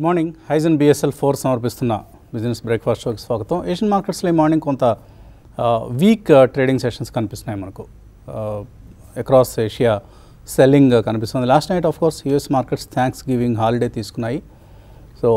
Morning హైజన్ BSL four సమర్పిస్తున్న business breakfast షోకి స్వాగతం ఏషియన్ మార్కెట్స్లో ఈ మార్నింగ్ కొంత వీక్ ట్రేడింగ్ సెషన్స్ కనిపిస్తున్నాయి మనకు అక్రాస్ ఏషియా సెల్లింగ్ కనిపిస్తుంది last night of course US markets Thanksgiving holiday తీసుకున్నాయి so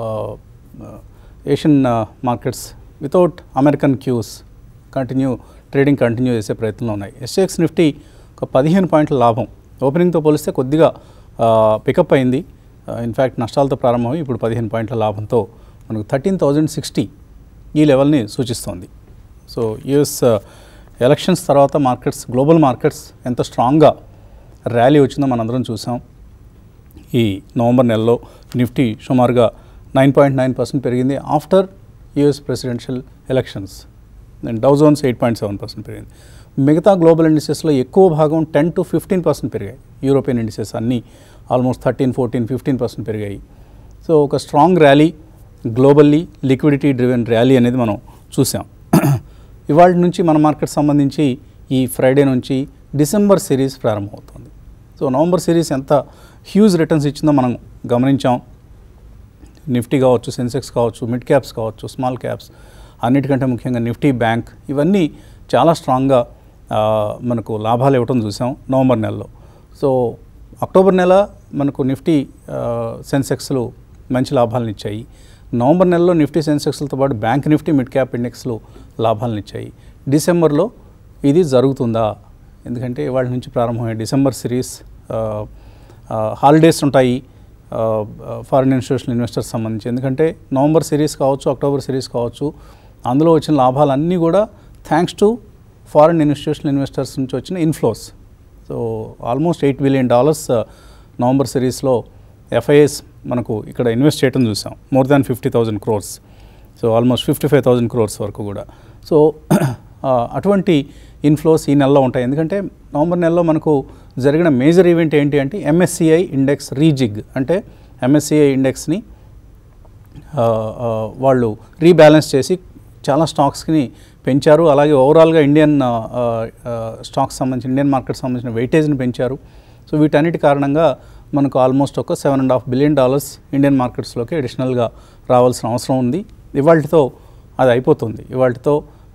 Asian markets without American cues continue trading continue చేసే ప్రయత్నంలో ఉన్నాయి ఎస్ఎక్స్ నిఫ్టీ ఒక పదిహేను పాయింట్ల లాభం ఓపెనింగ్తో పోలిస్తే కొద్దిగా పికప్ అయింది ఇన్ఫ్యాక్ట్ నష్టాలతో ప్రారంభమై ఇప్పుడు పదిహేను పాయింట్ల లాభంతో మనకు థర్టీన్ థౌజండ్ సిక్స్టీ ఈ లెవెల్ని సూచిస్తోంది సో యుఎస్ ఎలక్షన్స్ తర్వాత మార్కెట్స్ గ్లోబల్ మార్కెట్స్ ఎంత స్ట్రాంగ్గా ర్యాలీ వచ్చిందో మనందరం చూసాం ఈ నవంబర్ నెలలో నిఫ్టీ సుమారుగా నైన్ పాయింట్ నైన్ పర్సెంట్ పెరిగింది after US presidential elections and Dow Jones eight point seven percent పెరిగింది మిగతా గ్లోబల్ ఇండిసెస్లో ఎక్కువ భాగం టెన్ టు ఫిఫ్టీన్ పర్సెంట్ పెరిగాయి యూరోపియన్ ఇండిసెస్ అన్నీ almost thirteen fourteen fifteen percent పెరిగాయి సో ఒక strong rally globally liquidity driven rally అనేది మనం చూసాం ఇవాళ నుంచి మన మార్కెట్ సంబంధించి ఈ ఫ్రైడే నుంచి డిసెంబర్ సిరీస్ ప్రారంభమవుతుంది సో నవంబర్ సిరీస్ ఎంత హ్యూజ్ రిటర్న్స్ ఇచ్చిందో మనం గమనించాం నిఫ్టీ కావచ్చు సెన్సెక్స్ కావచ్చు మిడ్ క్యాప్స్ కావచ్చు స్మాల్ క్యాప్స్ అన్నిటికంటే ముఖ్యంగా నిఫ్టీ బ్యాంక్ ఇవన్నీ చాలా స్ట్రాంగ్గా ఆ, మనకు లాభాలు ఇవ్వటం చూసాం నవంబర్ నెలలో సో అక్టోబర్ నెల మనకు నిఫ్టీ ఆ, సెన్సెక్స్లు మంచి లాభాలను ఇచ్చాయి నవంబర్ నెలలో నిఫ్టీ సెన్సెక్స్లతో పాటు బ్యాంక్ నిఫ్టీ మిడ్ క్యాప్ ఇండెక్స్లు లాభాలను ఇచ్చాయి డిసెంబర్లో ఇది జరుగుతుందా ఎందుకంటే ఇవాళ నుంచి ప్రారంభమయ్యే డిసెంబర్ సిరీస్ హాలిడేస్ ఉంటాయి ఫారిన్ ఇన్స్టిట్యూషనల్ ఇన్వెస్టర్స్ సంబంధించి ఎందుకంటే నవంబర్ సిరీస్ కావచ్చు అక్టోబర్ సిరీస్ కావచ్చు అందులో వచ్చిన లాభాలన్నీ కూడా thanks to foreign institutional investors నుంచి వచ్చిన inflows so almost eight billion dollars November సిరీస్లో ఎఫ్ఐఎస్ మనకు ఇక్కడ ఇన్వెస్ట్ చేయడం చూసాం more than fifty thousand crores so almost fifty five thousand crores వరకు కూడా సో ఆ, అటువంటి ఇన్ఫ్లోస్ ఈ నెలలో ఉంటాయి ఎందుకంటే నవంబర్ నెలలో మనకు జరిగిన మేజర్ ఈవెంట్ ఏంటి అంటే ఎంఎస్సిఐ ఇండెక్స్ రీజిగ్ అంటే ఎంఎస్సిఐ ఇండెక్స్ని ఆ, ఆ, వాళ్ళు రీబ్యాలెన్స్ చేసి చాలా స్టాక్స్ని పెంచారు అలాగే ఓవరాల్గా ఇండియన్ ఆ, ఆ, స్టాక్స్ సంబంధించి ఇండియన్ మార్కెట్ సంబంధించిన వెయిటేజ్ని పెంచారు సో వీటన్నిటి కారణంగా మనకు ఆల్మోస్ట్ ఒక seven and half billion dollars Indian మార్కెట్స్లోకి అడిషనల్గా రావాల్సిన అవసరం ఉంది ఇవాళతో అది అయిపోతుంది ఇవాళతో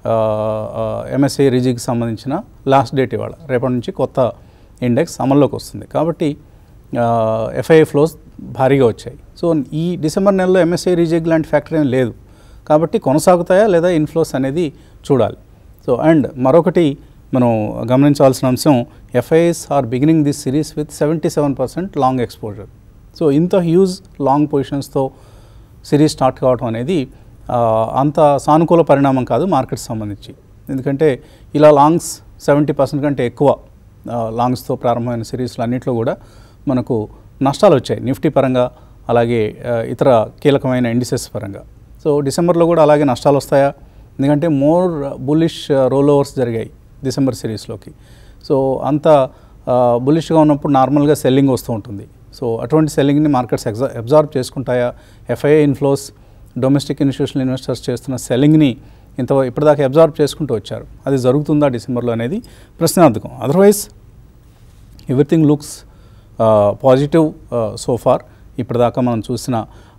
ఎంఎస్ఐ రిజికి సంబంధించిన లాస్ట్ డేట్ ఇవాళ రేపటి నుంచి కొత్త ఇండెక్స్ అమల్లోకి వస్తుంది కాబట్టి ఎఫ్ఐఐ ఫ్లోస్ భారీగా వచ్చాయి సో ఈ డిసెంబర్ నెలలో ఎంఎస్ఐ రిజిగ్ లాంటి ఫ్యాక్టరీ ఏం లేదు కాబట్టి కొనసాగుతాయా లేదా ఇన్ఫ్లోస్ అనేది చూడాలి సో అండ్ మరొకటి మనం గమనించాల్సిన అంశం FIs are beginning this series with seventy seven percent long exposure so ఇంత హ్యూజ్ లాంగ్ పొజిషన్స్తో సిరీస్ స్టార్ట్ కావడం అనేది ఆ, అంత సానుకూల పరిణామం కాదు మార్కెట్స్ సంబంధించి ఎందుకంటే ఇలా లాంగ్స్ సెవెంటీ పర్సెంట్ కంటే ఎక్కువ ఆ, లాంగ్స్తో ప్రారంభమైన సిరీస్లు అన్నింటిలో కూడా మనకు నష్టాలు వచ్చాయి నిఫ్టీ పరంగా అలాగే ఆ, ఇతర కీలకమైన ఇండిసెస్ పరంగా సో డిసెంబర్లో కూడా అలాగే నష్టాలు వస్తాయా ఎందుకంటే మోర్ బుల్లిష్ రోల్ ఓవర్స్ జరిగాయి డిసెంబర్ సిరీస్లోకి సో అంత బుల్లిష్గా ఉన్నప్పుడు నార్మల్గా సెల్లింగ్ వస్తూ ఉంటుంది సో అటువంటి సెల్లింగ్ని మార్కెట్స్ ఎగ్జా అబ్జార్బ్ చేసుకుంటాయా FII inflows domestic institutional investors చేస్తున్న సెల్లింగ్ని ఇంత ఇప్పటిదాకా అబ్జార్బ్ చేసుకుంటూ వచ్చారు అది జరుగుతుందా డిసెంబర్లో అనేది ప్రశ్నార్థకం otherwise everything looks positive so far ఇప్పటిదాకా మనం చూసిన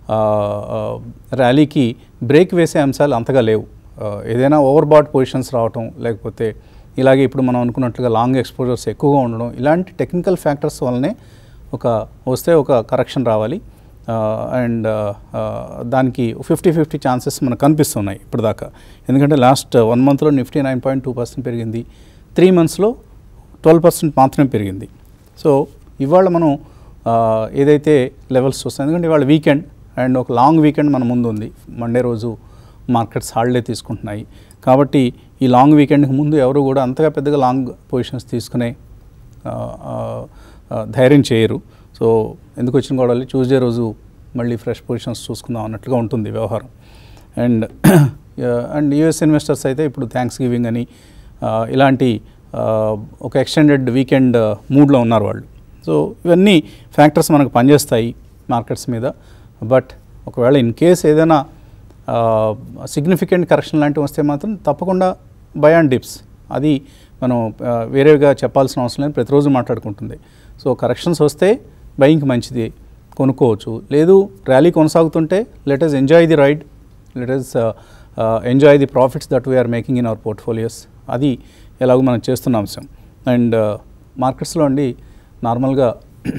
ర్యాలీకి బ్రేక్ వేసే అంశాలు అంతగా లేవు Uh, ఏదైనా ఓవర్ బాట్ పొజిషన్స్ రావటం లేకపోతే ఇలాగే ఇప్పుడు మనం అనుకున్నట్లుగా లాంగ్ ఎక్స్పోజర్స్ ఎక్కువగా ఉండడం ఇలాంటి టెక్నికల్ ఫ్యాక్టర్స్ వల్లనే ఒక వస్తే ఒక కరెక్షన్ రావాలి అండ్ దానికి ఫిఫ్టీ ఫిఫ్టీ ఛాన్సెస్ మనకు కనిపిస్తున్నాయి ఇప్పటిదాకా ఎందుకంటే లాస్ట్ వన్ మంత్లో Nifty nine point two percent పెరిగింది త్రీ మంత్స్లో ట్వెల్వ్ పర్సెంట్ మాత్రమే పెరిగింది సో ఇవాళ మనం ఆ, ఏదైతే లెవెల్స్ చూస్తాం ఎందుకంటే ఇవాళ వీకెండ్ అండ్ ఒక లాంగ్ వీకెండ్ మన ముందు ఉంది మండే రోజు మార్కెట్స్ హాలిడే తీసుకుంటున్నాయి కాబట్టి ఈ లాంగ్ వీకెండ్కి ముందు ఎవరు కూడా అంతగా పెద్దగా లాంగ్ పొజిషన్స్ తీసుకునే ఆ, ఆ, ఆ, ధైర్యం చేయరు సో ఎందుకు వచ్చిన గొడవలు ట్యూస్డే రోజు మళ్ళీ ఫ్రెష్ పొజిషన్స్ చూసుకుందాం అన్నట్లుగా ఉంటుంది వ్యవహారం అండ్ అండ్ యుఎస్ ఇన్వెస్టర్స్ అయితే ఇప్పుడు థ్యాంక్స్ గివింగ్ అని ఆ, ఇలాంటి ఆ, ఒక ఎక్స్టెండెడ్ వీకెండ్ మూడ్లో ఉన్నారు వాళ్ళు సో ఇవన్నీ ఫ్యాక్టర్స్ మనకు పనిచేస్తాయి మార్కెట్స్ మీద బట్ ఒకవేళ ఇన్ కేస్ ఏదైనా సిగ్నిఫికెంట్ కరెక్షన్ లాంటివి వస్తే మాత్రం తప్పకుండా బై అండ్ డిప్స్ అది మనం ఆ, వేరేగా చెప్పాల్సిన అవసరం లేదు ప్రతిరోజు మాట్లాడుకుంటుంది సో కరెక్షన్స్ వస్తే బయింగ్కి మంచిది కొనుక్కోవచ్చు లేదు ర్యాలీ కొనసాగుతుంటే let us enjoy the ride let us enjoy the profits that we are making in our portfolios అది ఎలాగో మనం చేస్తున్న అంశం అండ్ మార్కెట్స్లో అండి నార్మల్గా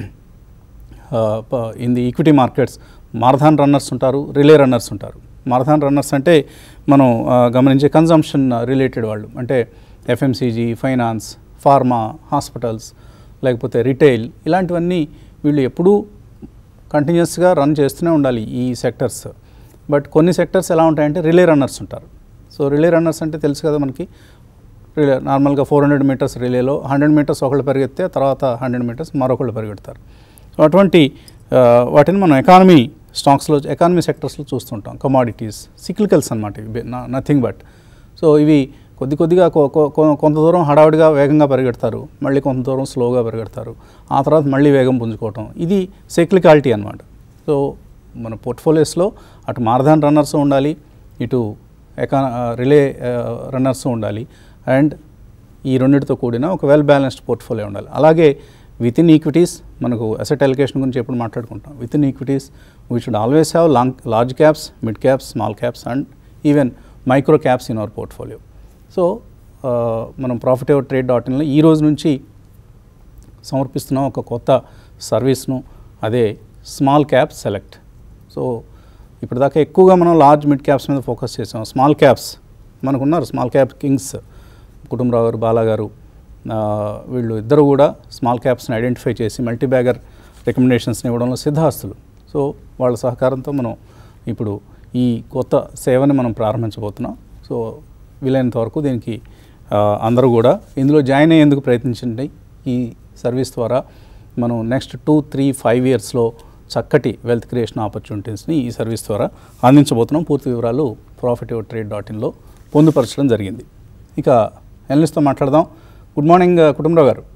in the equity markets marathon runners ఉంటారు రిలే రన్నర్స్ ఉంటారు మారథాన్ రన్నర్స్ అంటే మనం ఆ, గమనించే కన్జంప్షన్ రిలేటెడ్ వాళ్ళు అంటే ఎఫ్ఎంసీజీ ఫైనాన్స్ ఫార్మా హాస్పిటల్స్ లేకపోతే రిటైల్ ఇలాంటివన్నీ వీళ్ళు ఎప్పుడూ కంటిన్యూస్గా రన్ చేస్తూనే ఉండాలి ఈ సెక్టర్స్ బట్ కొన్ని సెక్టర్స్ ఎలా ఉంటాయంటే రిలే రన్నర్స్ ఉంటారు సో రిలే రన్నర్స్ అంటే తెలుసు కదా మనకి రిలే నార్మల్గా ఫోర్ హండ్రెడ్ మీటర్స్ రిలేలో హండ్రెడ్ మీటర్స్ ఒకళ్ళు పరిగెత్తే తర్వాత హండ్రెడ్ మీటర్స్ మరొకళ్ళు పరిగెడతారు సో అటువంటి ఆ, వాటిని మనం ఎకానమీ స్టాక్స్లో ఎకానమీ సెక్టర్స్లో చూస్తుంటాం కమాడిటీస్ సిక్లికల్స్ అనమాట ఇవి నథింగ్ బట్ సో ఇవి కొద్ది కొద్దిగా కొ- కొ- కొ- కొంత దూరం హడావుడిగా వేగంగా పరిగెడతారు మళ్ళీ కొంత దూరం స్లోగా పరిగెడతారు ఆ తర్వాత మళ్ళీ వేగం పుంజుకోవటం ఇది సైక్లికాలిటీ అనమాట సో మన పోర్ట్ఫోలియోస్లో అటు మారథాన్ రన్నర్స్ ఉండాలి ఇటు ఎకా రిలే రన్నర్స్ ఉండాలి అండ్ ఈ రెండింటితో కూడిన ఒక వెల్ బ్యాలెన్స్డ్ పోర్ట్ఫోలియో ఉండాలి అలాగే విత్ ఇన్ ఈక్విటీస్ మనకు అసెట్ అలికేషన్ గురించి ఎప్పుడు మాట్లాడుకుంటాం within equities we should always have long large caps mid caps small caps and even micro caps in our portfolio so మనం ప్రాఫిట్ ఎవర్ ట్రేడ్ డాట్ ఇన్లో ఈ రోజు నుంచి సమర్పిస్తున్నాం ఒక కొత్త సర్వీస్ను అదే స్మాల్ క్యాప్ సెలెక్ట్ సో ఇప్పటిదాకా ఎక్కువగా మనం లార్జ్ మిడ్ క్యాప్స్ మీద ఫోకస్ చేసాం స్మాల్ క్యాప్స్ మనకున్నారు small cap kings Kutumbarao garu Bala garu ఆ, వీళ్ళు ఇద్దరు కూడా స్మాల్ క్యాప్స్ని ఐడెంటిఫై చేసి మల్టీ బ్యాగర్ రికమెండేషన్స్ని ఇవ్వడంలో సిద్ధాస్తులు సో వాళ్ళ సహకారంతో మనం ఇప్పుడు ఈ కొత్త సేవని మనం ప్రారంభించబోతున్నాం సో వీలైనంత వరకు దీనికి ఆ, అందరూ కూడా ఇందులో జాయిన్ అయ్యేందుకు ప్రయత్నించండి ఈ సర్వీస్ ద్వారా మనం నెక్స్ట్ టూ త్రీ ఫైవ్ ఇయర్స్లో చక్కటి వెల్త్ క్రియేషన్ ఆపర్చునిటీస్ని ఈ సర్వీస్ ద్వారా అందించబోతున్నాం పూర్తి వివరాలు ప్రాఫిట్ యువర్ ట్రేడ్ డాట్ ఇన్లో పొందుపరచడం జరిగింది ఇక ఎనలిస్ట్తో మాట్లాడదాం గుడ్ మార్నింగ్ కుటుంబరావు గారు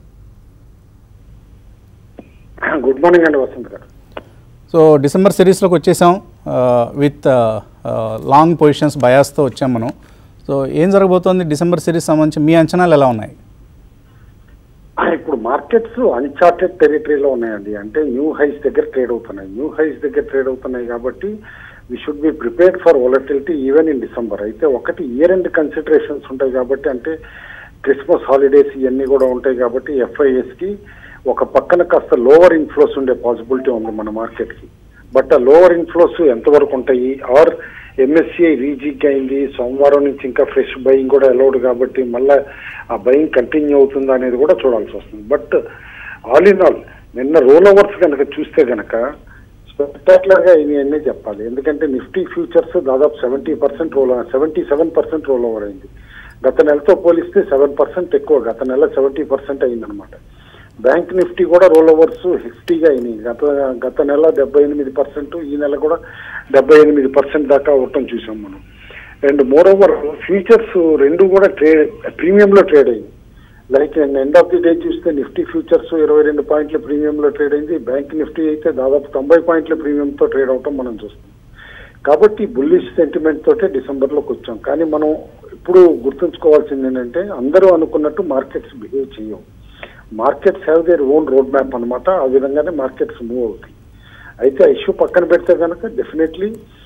గుడ్ మార్నింగ్ అండి వసంత్ గారు సో డిసెంబర్ సిరీస్లోకి వచ్చేసాం విత్ లాంగ్ పొజిషన్స్ బయాస్తో వచ్చాం మనం సో ఏం జరగబోతోంది డిసెంబర్ సిరీస్ సంబంధించి మీ అంచనాలు ఎలా ఉన్నాయి ఆ, ఇప్పుడు మార్కెట్స్ అన్చార్టెడ్ టెరిటరీలో ఉన్నాయండి అంటే న్యూ హైస్ దగ్గర ట్రేడ్ అవుతున్నాయి న్యూ హైస్ దగ్గర ట్రేడ్ అవుతున్నాయి కాబట్టి we should be prepared for volatility even in December అయితే ఒకటి ఇయర్ ఎండ్ కన్సిడరేషన్స్ ఉంటాయి కాబట్టి అంటే క్రిస్మస్ హాలిడేస్ ఇవన్నీ కూడా ఉంటాయి కాబట్టి ఎఫ్ఐఎస్ కి ఒక పక్కన కాస్త లోవర్ ఇన్ఫ్లోస్ ఉండే పాసిబిలిటీ ఉంది మన మార్కెట్ కి బట్ ఆ లోవర్ ఇన్ఫ్లోస్ ఎంతవరకు ఉంటాయి ఆర్ ఎంఎస్సిఐ రీజిక్ అయింది సోమవారం నుంచి ఇంకా ఫ్రెష్ బయింగ్ కూడా అలౌడ్ కాబట్టి మళ్ళీ ఆ బయింగ్ కంటిన్యూ అవుతుందా అనేది కూడా చూడాల్సి వస్తుంది బట్ ఆల్ ఇన్ ఆల్ నిన్న రోల్ ఓవర్స్ కనుక చూస్తే కనుక స్పెక్టాక్యులర్ గా ఇవి అన్నీ చెప్పాలి ఎందుకంటే నిఫ్టీ ఫ్యూచర్స్ దాదాపు seventy percent roll seventy seven percent roll over అయింది గత నెలతో పోలిస్తే సెవెన్ పర్సెంట్ ఎక్కువ గత నెల సెవెంటీ పర్సెంట్ అయిందనమాట బ్యాంక్ నిఫ్టీ కూడా రోల్ ఓవర్స్ హెఫ్టీగా అయినాయి గత గత నెల డెబ్బై ఎనిమిది పర్సెంట్ ఈ నెల కూడా డెబ్బై ఎనిమిది పర్సెంట్ దాకా అవటం చూసాం మనం అండ్ మోర్ ఓవర్ ఫ్యూచర్స్ రెండు కూడా ట్రేడ్ ప్రీమియంలో ట్రేడ్ అయింది like end of the day చూస్తే నిఫ్టీ ఫ్యూచర్స్ ఇరవై రెండు పాయింట్ల ప్రీమియంలో ట్రేడ్ అయింది బ్యాంక్ నిఫ్టీ అయితే దాదాపు తొంభై పాయింట్ల ప్రీమియంతో ట్రేడ్ అవటం మనం చూస్తాం కాబట్టి బుల్లిష్ సెంటిమెంట్ తోటే డిసెంబర్లోకి వచ్చాం కానీ మనం ఇప్పుడు గుర్తుంచుకోవాల్సింది ఏంటంటే అందరూ అనుకున్నట్టు మార్కెట్స్ బిహేవ్ చేయవు markets have their own road map అనమాట ఆ విధంగానే మార్కెట్స్ మూవ్ అవుతాయి అయితే ఆ ఇష్యూ పక్కన పెడితే కనుక డెఫినెట్లీ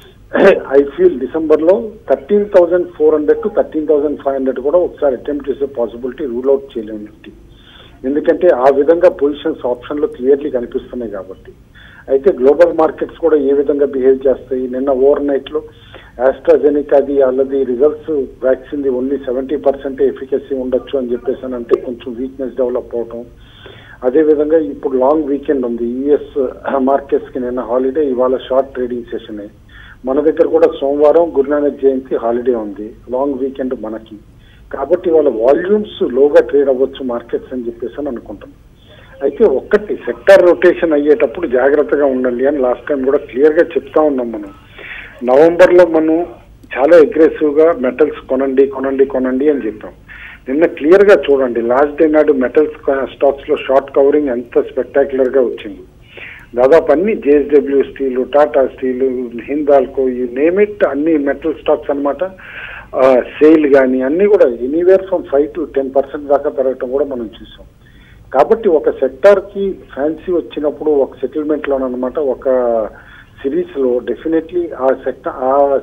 ఐ ఫీల్ డిసెంబర్లో thirteen thousand four hundred to thirteen thousand five hundred కూడా ఒకసారి అటెంప్ట్ చేసే పాసిబిలిటీ రూల్ అవుట్ చేయలేము నిఫ్టీ ఎందుకంటే ఆ విధంగా పొజిషన్స్ ఆప్షన్లో క్లియర్లీ కనిపిస్తున్నాయి కాబట్టి అయితే గ్లోబల్ మార్కెట్స్ కూడా ఏ విధంగా బిహేవ్ చేస్తాయి నిన్న ఓవర్ నైట్ లో ఆస్ట్రాజెనికాది వాళ్ళది రిజల్ట్స్ వ్యాక్సిన్ ది ఓన్లీ సెవెంటీ పర్సెంట్ ఎఫికసీ ఉండొచ్చు అని చెప్పేసి అని అంటే కొంచెం వీక్నెస్ డెవలప్ అవటం అదే విధంగా ఇప్పుడు లాంగ్ వీకెండ్ ఉంది యుఎస్ మార్కెట్స్ కి నిన్న హాలిడే ఇవాళ షార్ట్ ట్రేడింగ్ సెషన్ మన దగ్గర కూడా సోమవారం గురునానక్ జయంతి హాలిడే ఉంది లాంగ్ వీకెండ్ మనకి కాబట్టి వాళ్ళ వాల్యూమ్స్ లోగా ట్రేడ్ అవ్వచ్చు మార్కెట్స్ అని చెప్పేసి అని అనుకుంటున్నాం అయితే ఒక్కటి సెక్టర్ రొటేషన్ అయ్యేటప్పుడు జాగ్రత్తగా ఉండండి అని లాస్ట్ టైం కూడా క్లియర్ గా చెప్తా ఉన్నాం మనం నవంబర్ లో మనం చాలా అగ్రెసివ్ గా మెటల్స్ కొనండి కొనండి కొనండి అని చెప్పాం నిన్న క్లియర్ గా చూడండి లాస్ట్ డే నాడు మెటల్స్ స్టాక్స్ లో షార్ట్ కవరింగ్ ఎంత స్పెక్టాక్యులర్ గా వచ్చింది దాదాపు అన్ని JSW steel Tata steel Hindalco you name it అన్ని మెటల్ స్టాక్స్ అనమాట సేల్ కానీ అన్ని కూడా anywhere from five to ten percent దాకా పెరగటం కూడా మనం చూసాం కాబట్టి ఒక సెక్టార్ కి ఫ్యాన్సీ వచ్చినప్పుడు ఒక సెటిల్మెంట్ లోనమాట ఒక సిరీస్ లో డెఫినెట్లీ ఆ సెక్టర్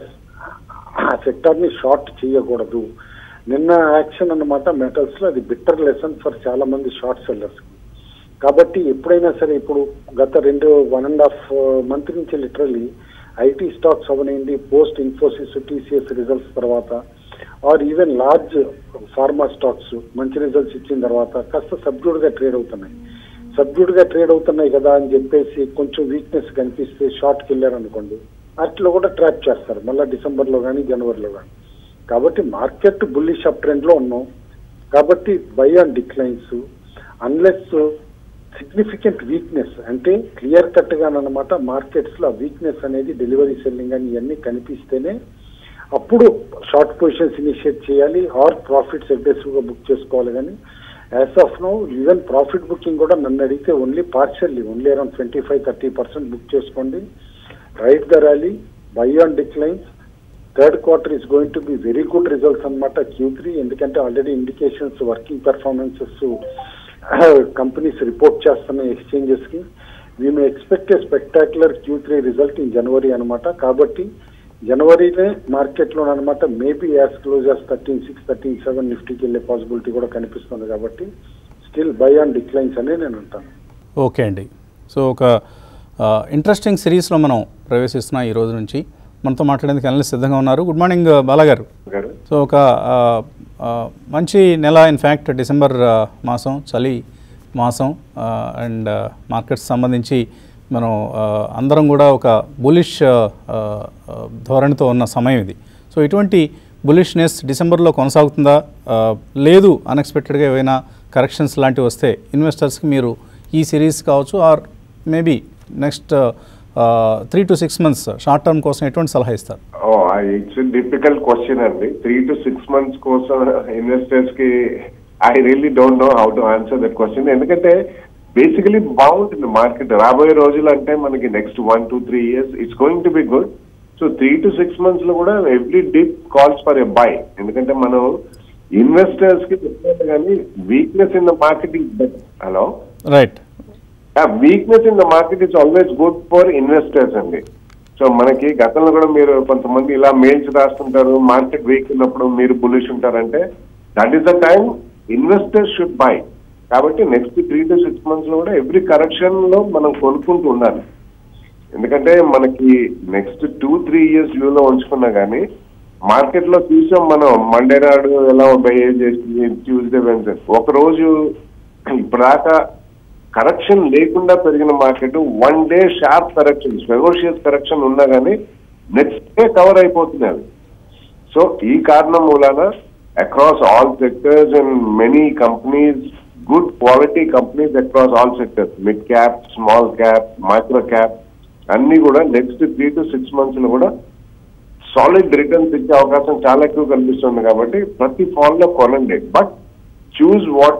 ఆ సెక్టార్ ని షార్ట్ చేయకూడదు నిన్న యాక్షన్ అన్నమాట మెటల్స్ లో అది బిట్టర్ లెసన్ ఫర్ చాలా మంది షార్ట్ సెల్లర్స్ కాబట్టి ఎప్పుడైనా సరే ఇప్పుడు గత రెండు వన్ అండ్ హాఫ్ మంత్ నుంచి లిటరల్లీ ఐటీ స్టాక్స్ అవనండి పోస్ట్ ఇన్ఫోసిస్ టీసీఎస్ రిజల్ట్స్ తర్వాత or even large pharma stocks మంచి రిజల్ట్స్ ఇచ్చిన తర్వాత కాస్త సబ్డ్యూడ్ గా ట్రేడ్ అవుతున్నాయి సబ్డ్యూడ్ గా ట్రేడ్ అవుతున్నాయి కదా అని చెప్పేసి కొంచెం వీక్నెస్ కనిపిస్తే షార్ట్కి వెళ్ళారు అనుకోండి వాటిలో కూడా ట్రాప్ చేస్తారు మళ్ళీ డిసెంబర్ లో కానీ జనవరిలో కానీ కాబట్టి మార్కెట్ బుల్లిష్ అప్ ట్రెండ్ లో ఉన్నాం కాబట్టి buy on declines unless significant weakness అంటే క్లియర్ కట్ గా అనమాట మార్కెట్స్ లో వీక్నెస్ అనేది డెలివరీ సెల్లింగ్ అని ఇవన్నీ కనిపిస్తేనే అప్పుడు షార్ట్ పొజిషన్స్ ఇనిషియేట్ చేయాలి ఆర్ ప్రాఫిట్స్ అగ్రెసివ్ గా బుక్ చేసుకోవాలి కానీ as of now even profit booking కూడా నన్ను అడిగితే only partially only around twenty five thirty percent book చేసుకోండి ride the rally buy on declines third quarter is going to be very good results అనమాట Q three ఎందుకంటే already indications working performances companies report చేస్తున్నాయి exchanges కి we may expect a spectacular Q three result in January అనమాట కాబట్టి జనవరినే market లో అనమాట maybe as close as thirteen six thirteen seven నిఫ్టీకి వెళ్ళే పాసిబిలిటీ కూడా కనిపిస్తుంది కాబట్టి స్టిల్ బై ఆన్ డిక్లైన్స్ అనే నేను అంటాను ఓకే అండి సో ఒక ఇంట్రెస్టింగ్ సిరీస్లో మనం ప్రవేశిస్తున్నాం ఈ రోజు నుంచి మనతో మాట్లాడేందుకు అనలిస్ట్ సిద్ధంగా ఉన్నారు గుడ్ మార్నింగ్ బాలాగారు గారు సో ఒక ఆ, ఆ, మంచి నెల ఇన్ఫ్యాక్ట్ డిసెంబర్ ఆ, మాసం చలి మాసం అండ్ మార్కెట్స్ సంబంధించి మనం ఆ, అందరం కూడా ఒక బులిష్ ధోరణితో ఉన్న సమయం ఇది సో ఇటువంటి బులిష్నెస్ డిసెంబర్లో కొనసాగుతుందా ఆ, లేదు అన్ఎక్స్పెక్టెడ్గా ఏవైనా కరెక్షన్స్ లాంటివి వస్తే ఇన్వెస్టర్స్కి మీరు ఈ సిరీస్ కావచ్చు or maybe next three to six months short term కోసం ఎటువంటి సలహా ఇస్తారు ఓ ఇట్స్ డిఫికల్ట్ క్వశ్చన్ అండి త్రీ టు సిక్స్ మంత్స్ కోసం ఇన్వెస్టర్స్ కి I really don't know how to answer that question ఎందుకంటే బేసికలీ బాగుంటుంది మార్కెట్ రాబోయే రోజులు అంటే మనకి next one two three years it's going to be good so three to six months లో కూడా every dip calls for a buy ఎందుకంటే మనం ఇన్వెస్టర్స్ కి చెప్పలేదు కానీ weakness in the market is better hello right weakness in the market is always good for investors అండి so మనకి గతంలో కూడా మీరు కొంతమంది ఇలా మెయిల్స్ రాస్తుంటారు మార్కెట్ వీక్ ఉన్నప్పుడు మీరు బులిష్ ఉంటారంటే that is the time investors should buy కాబట్టి next three to six months లో కూడా ఎవ్రీ కరెక్షన్ లో మనం కొనుక్కుంటూ ఉండాలి ఎందుకంటే మనకి next two three years view లో ఉంచుకున్నా కానీ మార్కెట్ లో చూసాం మనం మండే నాడు ఎలా బిహేవ్ చేసింది ట్యూస్డే వెన్స్డే ఒక రోజు ఇప్పటిదాకా కరెక్షన్ లేకుండా పెరిగిన market one day sharp correction ఫెగోషియస్ కరెక్షన్ ఉన్నా కానీ నెక్స్ట్ డే కవర్ అయిపోతుంది అవి సో ఈ కారణం మూలాన across all sectors and many companies good quality companies across all sectors mid cap small cap micro cap అన్ని కూడా next three to six months లో కూడా సాలిడ్ రిటర్న్స్ ఇచ్చే అవకాశం చాలా ఎక్కువ కనిపిస్తుంది కాబట్టి ప్రతి ఫాల్ లో కొనండి but choose what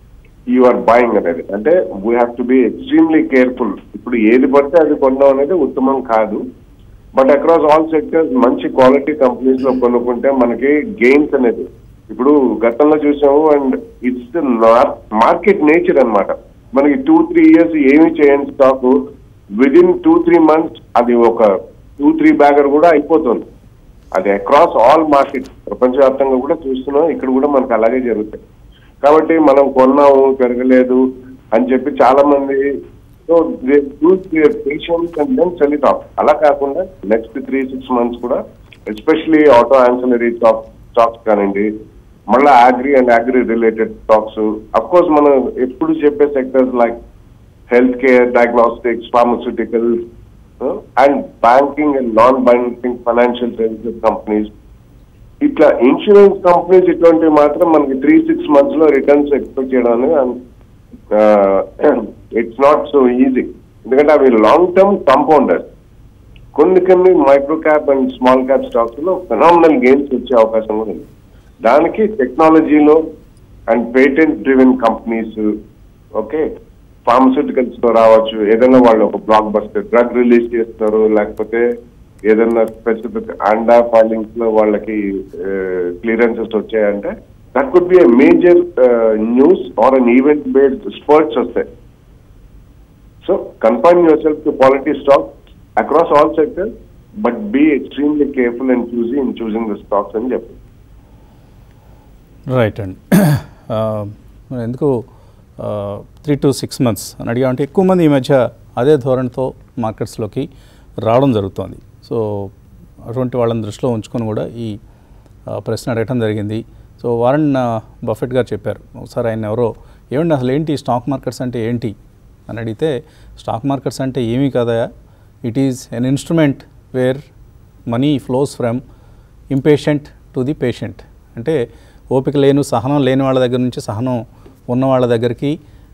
you are buying అనేది అంటే we have to be extremely careful ఇప్పుడు ఏది పడితే అది కొనడం అనేది ఉత్తమం కాదు బట్ అక్రాస్ ఆల్ సెక్టర్స్ మంచి క్వాలిటీ కంపెనీస్ లో కొనుక్కుంటే మనకి గెయిన్స్ అనేది ఇప్పుడు గతంలో చూసాము అండ్ ఇట్స్ మార్కెట్ నేచర్ అన్నమాట మనకి టూ త్రీ ఇయర్స్ ఏమి చేయని stock within two three months అది ఒక టూ త్రీ బ్యాగర్ కూడా అయిపోతుంది అది అక్రాస్ ఆల్ మార్కెట్ ప్రపంచవ్యాప్తంగా కూడా చూస్తున్నాం ఇక్కడ కూడా మనకు అలాగే జరుగుతాయి కాబట్టి మనం కొన్నాము పెరగలేదు అని చెప్పి చాలా మంది so they choose patience and then sell it off అలా కాకుండా నెక్స్ట్ త్రీ సిక్స్ మంత్స్ కూడా especially auto ancillary stock stocks కానివ్వండి మళ్ళీ agri and agri related stocks of course మనం ఎప్పుడు చెప్పే sectors like health care diagnostics pharmaceuticals and banking and non banking financial services companies ఇట్లా insurance companies ఇటువంటివి మాత్రం మనకి త్రీ సిక్స్ మంత్స్ లో రిటర్న్స్ ఎక్స్పెక్ట్ చేయడం అనేది ఇట్స్ నాట్ సో ఈజీ ఎందుకంటే అవి లాంగ్ టర్మ్ కాంపౌండర్స్ కొన్ని కొన్ని micro cap and small cap stocks లో ఫెనామినల్ గెయిన్స్ వచ్చే అవకాశం కూడా ఉంది దానికి టెక్నాలజీలో and patent driven companies okay pharmaceuticals లో రావచ్చు ఏదైనా వాళ్ళు ఒక బ్లాక్ బస్టర్ డ్రగ్ రిలీజ్ చేస్తారు లేకపోతే ఏదైనా స్పెసిఫిక్ అండా ఫైలింగ్స్ లో వాళ్ళకి క్లియరెన్సెస్ వచ్చాయంటే that could be a major news or an event based spurts వస్తాయి so confine yourself to quality stock across all sectors but be extremely careful and చూసి in choosing the stocks అని చెప్పి right అండి ఆ, మరి ఎందుకు three to six months అని అడిగామంటే ఎక్కువ మంది ఈ మధ్య అదే ధోరణితో మార్కెట్స్లోకి రావడం జరుగుతోంది సో అటువంటి వాళ్ళని దృష్టిలో ఉంచుకొని కూడా ఈ ఆ, ప్రశ్న అడగటం జరిగింది సో వారన్ ఆ, బఫెట్ గారు చెప్పారు ఒకసారి ఆయన ఎవరో ఏమండి అసలు ఏంటి స్టాక్ మార్కెట్స్ అంటే ఏంటి అని అడిగితే స్టాక్ మార్కెట్స్ అంటే ఏమీ కదా it is an instrument where money flows from impatient to the patient అంటే ఓపిక లేను సహనం లేని వాళ్ళ దగ్గర నుంచి సహనం ఉన్న వాళ్ళ దగ్గరికి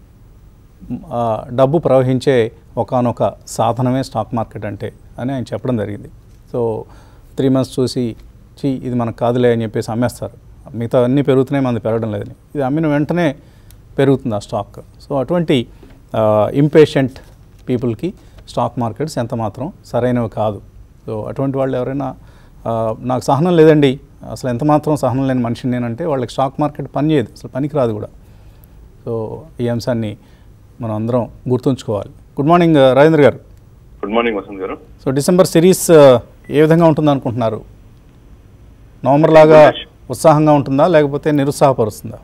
మ్, ఆ, డబ్బు ప్రవహించే ఒకానొక సాధనమే స్టాక్ మార్కెట్ అంటే అని ఆయన చెప్పడం జరిగింది సో త్రీ మంత్స్ చూసి చీ ఇది మనకు కాదులే అని చెప్పేసి అమ్మేస్తారు మిగతా అన్నీ పెరుగుతున్నాయి మనది పెరగడం లేదని ఇది అమ్మిన వెంటనే పెరుగుతుంది ఆ స్టాక్ సో అటువంటి ఇంపేషెంట్ పీపుల్కి స్టాక్ మార్కెట్స్ ఎంత మాత్రం సరైనవి కాదు సో అటువంటి వాళ్ళు ఎవరైనా ఆ, నాకు సహనం లేదండి అసలు ఎంత మాత్రం సహనం లేని మనిషిని నేనంటే వాళ్ళకి స్టాక్ మార్కెట్ పని చేయదు అసలు పనికి రాదు కూడా సో ఈ అంశాన్ని మనం అందరం గుర్తుంచుకోవాలి గుడ్ మార్నింగ్ ఆ, రాజేంద్ర గారు గుడ్ మార్నింగ్ వసంత్ గారు సో డిసెంబర్ సిరీస్ ఆ, ఏ విధంగా ఉంటుంది అనుకుంటున్నారు నవంబర్ లాగా ఉత్సాహంగా ఉంటుందా లేకపోతే నిరుత్సాహపరుస్తుందా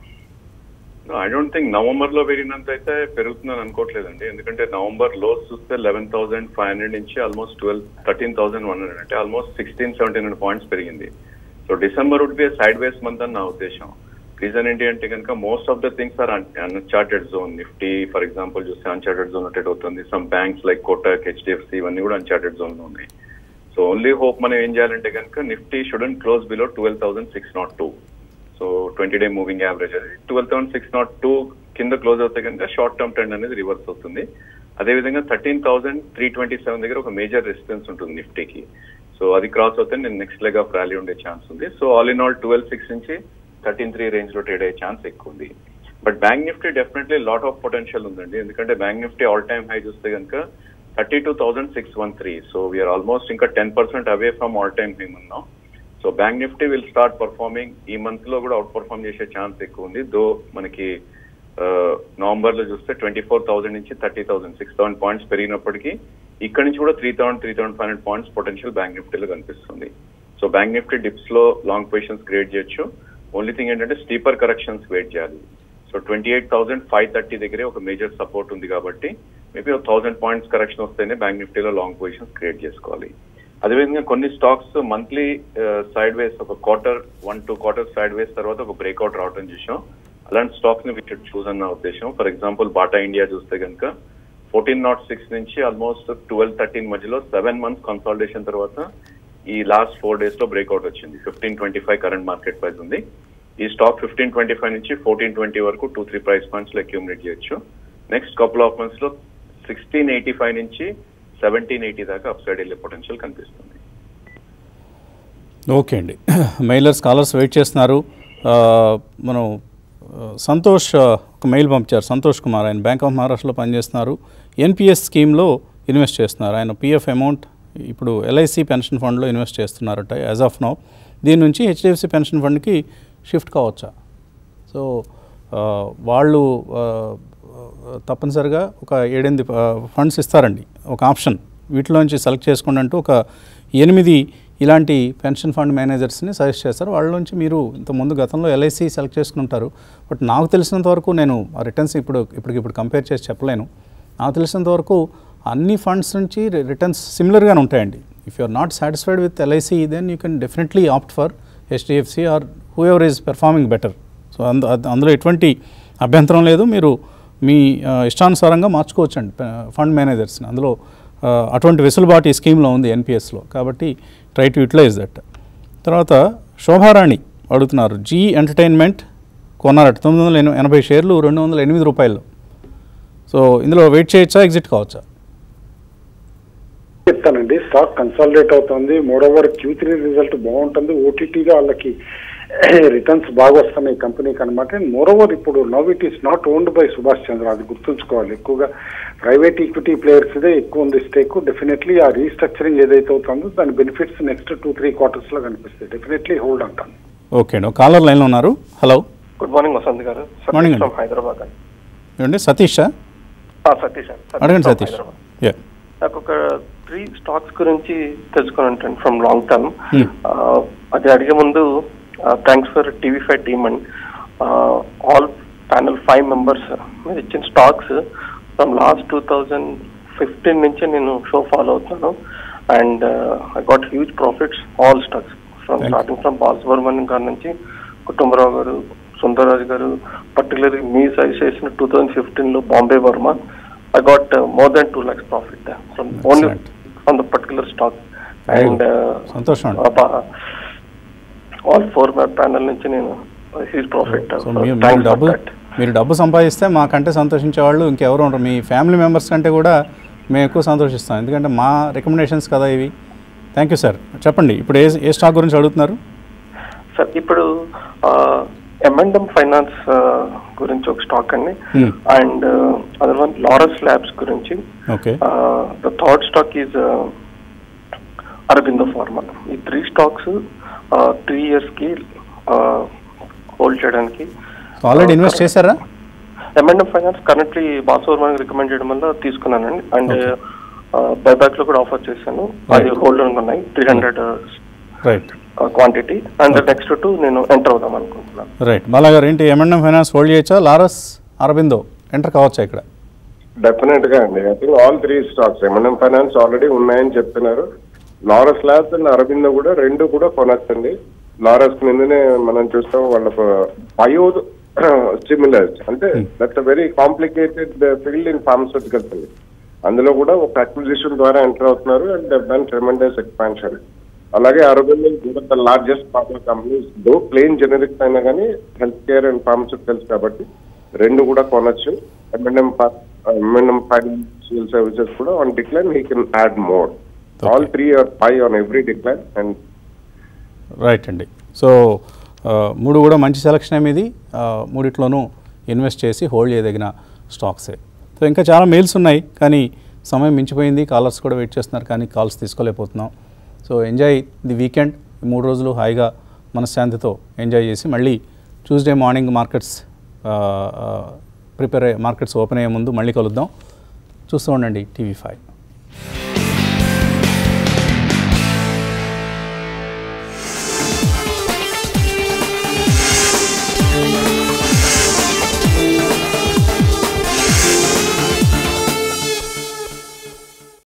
ఐ డోంట్ థింక్ నవంబర్ లో పెరిగినంత అయితే పెరుగుతుందని అనుకోవట్లేదండి ఎందుకంటే నవంబర్ లో చూస్తే లెవెన్ థౌసండ్ ఫైవ్ హండ్రెడ్ నుంచి almost twelve thirteen thousand one hundred అంటే almost sixteen seventeen hundred points పెరిగింది so December would be sideways month అని నా ఉద్దేశం రీజన్ ఏంటి అంటే కనుక most of the things are uncharted zone Nifty for example చూస్తే అన్చార్టెడ్ జోన్ రొటేట్ అవుతుంది some banks like Kotak HDFC ఇవన్నీ కూడా అన్చార్టెడ్ జోన్ లో ఉన్నాయి సో ఓన్లీ హోప్ మనం ఏం చేయాలంటే కనుక Nifty shouldn't close below twelve thousand six not two so twenty day moving average అది twelve thousand six not two కింద క్లోజ్ అవుతే కనుక షార్ట్ టర్మ్ ట్రెండ్ అనేది రివర్స్ అవుతుంది అదేవిధంగా thirteen thousand three twenty seven దగ్గర ఒక మేజర్ రెసిస్టెన్స్ ఉంటుంది నిఫ్టీకి సో అది క్రాస్ అవుతే నేను నెక్స్ట్ లెగ్ ఆఫ్ ర్యాలీ ఉండే ఛాన్స్ ఉంది so all in all twelve six నుంచి థర్టీన్ త్రీ రేంజ్ లో ట్రేడ్ అయ్యే ఛాన్స్ ఎక్కువ ఉంది but bank Nifty definitely lot of potential ఉందండి ఎందుకంటే bank Nifty all time high చూస్తే కనుక thirty two thousand six one three so we are almost ఇంకా ten percent away from all time high ఉన్నాం so bank Nifty will start performing ఈ month లో కూడా out perform చేసే ఛాన్స్ ఎక్కువ ఉంది దో మనకి నవంబర్ లో చూస్తే ట్వంటీ ఫోర్ థౌసండ్ నుంచి thirty thousand six thousand points పెరిగినప్పటికీ ఇక్కడ నుంచి కూడా three thousand three thousand five hundred points potential bank నిఫ్టీలో కనిపిస్తుంది సో బ్యాంక్ నిఫ్టీ డిప్స్ లో లాంగ్ పొజిషన్స్ క్రియేట్ చేయొచ్చు ఓన్లీ థింగ్ ఏంటంటే స్టీపర్ కరెక్షన్స్ వెయిట్ చేయాలి so twenty eight thousand five thirty దగ్గరే ఒక మేజర్ సపోర్ట్ ఉంది కాబట్టి మేబీ ఒక థౌసండ్ పాయింట్స్ కరెక్షన్ వస్తేనే బ్యాంక్ నిఫ్టీలో లాంగ్ పొజిషన్స్ క్రియేట్ చేసుకోవాలి అదేవిధంగా కొన్ని స్టాక్స్ మంత్లీ సైడ్ వేస్ ఒక quarter one two quarter side ways తర్వాత ఒక బ్రేక్అవుట్ రావడం చూసాం అలాంటి స్టాక్స్ ని వికెట్ చూస్ అన్న ఉద్దేశం ఫర్ ఎగ్జాంపుల్ బాటా ఇండియా చూస్తే కనుక ఫోర్టీన్ నాట్ సిక్స్ నుంచి ఆల్మోస్ట్ ట్వెల్వ్ థర్టీన్ మధ్యలో సెవెన్ మంత్స్ కన్సాలిడేషన్ తర్వాత ఈ లాస్ట్ ఫోర్ డేస్ లో బ్రేక్అవుట్ వచ్చింది fifteen twenty five current market price ఉంది ఈ స్టాక్ ఫిఫ్టీన్ ట్వంటీ ఫైవ్ నుంచి ఫోర్టీన్ ట్వంటీ వరకు టూ త్రీ ప్రైస్ పాయింట్స్ లో అక్యూమిలేట్ చేయొచ్చు నెక్స్ట్ కపుల్ ఆఫ్ మంత్స్ లో సిక్స్టీన్ ఎయిటీ ఫైవ్ నుంచి సెవెంటీన్ ఎయిటీ దాకా అప్ సైడ్ వెళ్ళే పొటెన్షియల్ కనిపిస్తుంది ఓకే అండి మెయిలర్ స్కాలర్స్ వెయిట్ చేస్తున్నారు ఆ, మనం ఆ, సంతోష్ ఆ, ఒక మెయిల్ పంపించారు సంతోష్ కుమార్ ఆయన బ్యాంక్ ఆఫ్ మహారాష్ట్రలో పనిచేస్తున్నారు ఎన్పిఎస్ స్కీమ్లో ఇన్వెస్ట్ చేస్తున్నారు ఆయన పిఎఫ్ అమౌంట్ ఇప్పుడు ఎల్ఐసి పెన్షన్ ఫండ్లో ఇన్వెస్ట్ చేస్తున్నారట యాజ్ ఆఫ్ నౌ దీని నుంచి హెచ్డిఎఫ్సి పెన్షన్ ఫండ్కి షిఫ్ట్ కావచ్చా సో ఆ, వాళ్ళు ఆ, ఆ, తప్పనిసరిగా ఒక ఏడెనిమిది ఫండ్స్ ఇస్తారండి ఒక ఆప్షన్ వీటిలోంచి సెలెక్ట్ చేసుకోండి అంటూ ఒక ఎనిమిది ఇలాంటి పెన్షన్ ఫండ్ మేనేజర్స్ని సజెస్ట్ చేస్తారు వాళ్ళ నుంచి మీరు ఇంత ముందు గతంలో ఎల్ఐసి సెలెక్ట్ చేసుకుని ఉంటారు బట్ నాకు తెలిసినంత వరకు నేను ఆ రిటర్న్స్ ఇప్పుడు ఇప్పటికిప్పుడు కంపేర్ చేసి చెప్పలేను నాకు తెలిసినంత వరకు అన్ని ఫండ్స్ నుంచి రిటర్న్స్ సిమిలర్గానే ఉంటాయండి if you are not satisfied with LIC then you can definitely opt for HDFC or whoever is performing better so అందు అద్- అందులో ఎటువంటి అభ్యంతరం లేదు మీరు మీ ఆ, ఇష్టానుసారంగా మార్చుకోవచ్చండి ఫండ్ మేనేజర్స్ని అందులో ఆ, అటువంటి వెసులుబాటు ఈ స్కీమ్లో ఉంది ఎన్పిఎస్లో కాబట్టి ట్రై టు యూటిలైజ్ దట్ తర్వాత శోభారాణి అడుగుతున్నారు జీ ఎంటర్టైన్మెంట్ కొన్నారట తొమ్మిది వందల ఎన- ఎనభై షేర్లు రెండు వందల ఎనిమిది రూపాయలు సో ఇందులో వెయిట్ చేయొచ్చా ఎగ్జిట్ కావచ్చా చెప్తానండి స్టాక్ కన్సాలిడేట్ అవుతుంది మోడోవర్ క్యూ త్రీ రిజల్ట్ బాగుంటుంది ఓటీటీగా వాళ్ళకి రిటర్న్స్ బాగా వస్తున్నాయి కంపెనీకి అనమాట అండ్ మోరోవర్ ఇప్పుడు now it is not owned by Subhash Chandra అది గుర్తుంచుకోవాలి ఎక్కువగా ప్రైవేట్ ఈక్విటీ ప్లేయర్స్ దే ఎక్కువ ఉంది స్టేక్ డెఫినెట్లీ ఆ రీస్ట్రక్చరింగ్ ఏదైతే అవుతుందో దాని benefits next two three quarters లో కనిపిస్తాయి డెఫినెట్లీ హోల్డ్ అంటాను ఓకే అండి ఒక కాలర్ లైన్లో ఉన్నారు హలో గుడ్ మార్నింగ్ వసంత్ గారు Morning సతీష్ అండి. ఫ్రమ్ హైదరాబాద్ అండి ఏమండి సతీషా ఆ, సతీష్ అండి సతీష్ అడగండి from సతీష్ హైదరాబాద్. యా నాకు ఒక త్రీ స్టాక్స్ గురించి తెలుసుకుని ఉంటాను ఫ్రమ్ లాంగ్ టర్మ్ Hmm. అది అడిగే ముందు thanks for TV five team and all panel five members మీరు ఇచ్చిన stocks from last two thousand fifteen నుంచి నేను షో ఫాలో అవుతున్నాను and I got huge profits all stocks from Thank you. Starting from Balasubrahmanyam గారి నుంచి కుటుంబరావు గారు సుందరరాజు గారు పర్టికులర్ మీ సైజ్ చేసిన టూ థౌజండ్ ఫిఫ్టీన్ లో Bombay Burmah I got more than two lakhs profit from only Excellent. On the particular stock Very and good. సంతోషం అండి. ఆల్ ఫోర్ ప్యానల్ నుంచి నేను హ్యూజ్ ప్రాఫిట్ సో మీరు మీరు డబ్బు మీరు డబ్బు సంపాదిస్తే మాకంటే సంతోషించే వాళ్ళు ఇంకెవరు ఉండరు మీ ఫ్యామిలీ మెంబర్స్ కంటే కూడా మేము ఎక్కువ సంతోషిస్తాం ఎందుకంటే మా రికమెండేషన్స్ కదా ఇవి థ్యాంక్ యూ సార్ చెప్పండి ఇప్పుడు ఏ ఏ స్టాక్ గురించి అడుగుతున్నారు సార్ ఇప్పుడు ఎంఎండ్ఎం ఫైనాన్స్ గురించి ఒక స్టాక్ అండి Hmm. And other one Laurus Labs గురించి okay the third stock is Aurobindo pharma ఈ త్రీ స్టాక్స్ త్రీ ఇయర్స్ కి హోల్డ్ చేయడానికి ఆల్రెడీ ఇన్వెస్ట్ చేశారా ఎంఎండ్ఎం ఫైనాన్స్ కరెంట్లీ బాసోర్ రికమెండ్ చేయడం వల్ల తీసుకున్నానండి అండ్ బైబ్యాక్ లో కూడా ఆఫర్ చేశాను అది Right. హోల్డ్ ఉన్నాయి three hundred right quantity and next to నేను ఎంటర్ అవుదాం అనుకుంటున్నాను రైట్ బాలా గారు ఏంటి ఎంఎన్ఎం ఫైనాన్స్ హోల్డ్ చేయొచ్చా లారస్ అరబిందో ఎంటర్ కావచ్చా ఇక్కడ డెఫినెట్ గా అండి I think all three stocks ఎంఎన్ఎం ఫైనాన్స్ ఆల్రెడీ ఉన్నాయని చెప్తున్నారు లారస్ ల్యాబ్స్ అండ్ అరబిందో కూడా రెండు కూడా కొనొచ్చండి లారస్ మీదనే మనం చూస్తాం వాళ్ళ బయో స్టిమ్యులర్స్ అంటే that's a very complicated field in pharmaceuticals అండి అందులో కూడా ఒక అక్విజిషన్ ద్వారా ఎంటర్ అవుతున్నారు అండ్ దన్ ట్రెమెండస్ ఎక్స్పాన్షన్ అలాగే అరబిందో కూడా the largest pharma companies though plain generics అయినా కానీ హెల్త్ కేర్ అండ్ ఫార్మస్యూటికల్స్ కాబట్టి రెండు కూడా కొనొచ్చు ఎంఎన్ఎం ఎంఎన్ఎం ఫైనాన్షియల్ సర్వీసెస్ కూడా on decline he can add more all three or five on every decline and right అండి సో ఆ, మూడు కూడా మంచి సెలక్షన్ ఏమిది మూడిట్లోనూ ఇన్వెస్ట్ చేసి హోల్డ్ చేయదగిన స్టాక్సే సో ఇంకా చాలా మెయిల్స్ ఉన్నాయి కానీ సమయం మించిపోయింది కాలర్స్ కూడా వెయిట్ చేస్తున్నారు కానీ కాల్స్ తీసుకోలేకపోతున్నాం సో ఎంజాయ్ ది వీకెండ్ ఈ మూడు రోజులు హాయిగా మనశ్శాంతితో ఎంజాయ్ చేసి మళ్ళీ Tuesday morning markets prepare markets open అయ్యే ముందు మళ్ళీ కలుద్దాం చూస్తూ ఉండండి టీవీ ఫైవ్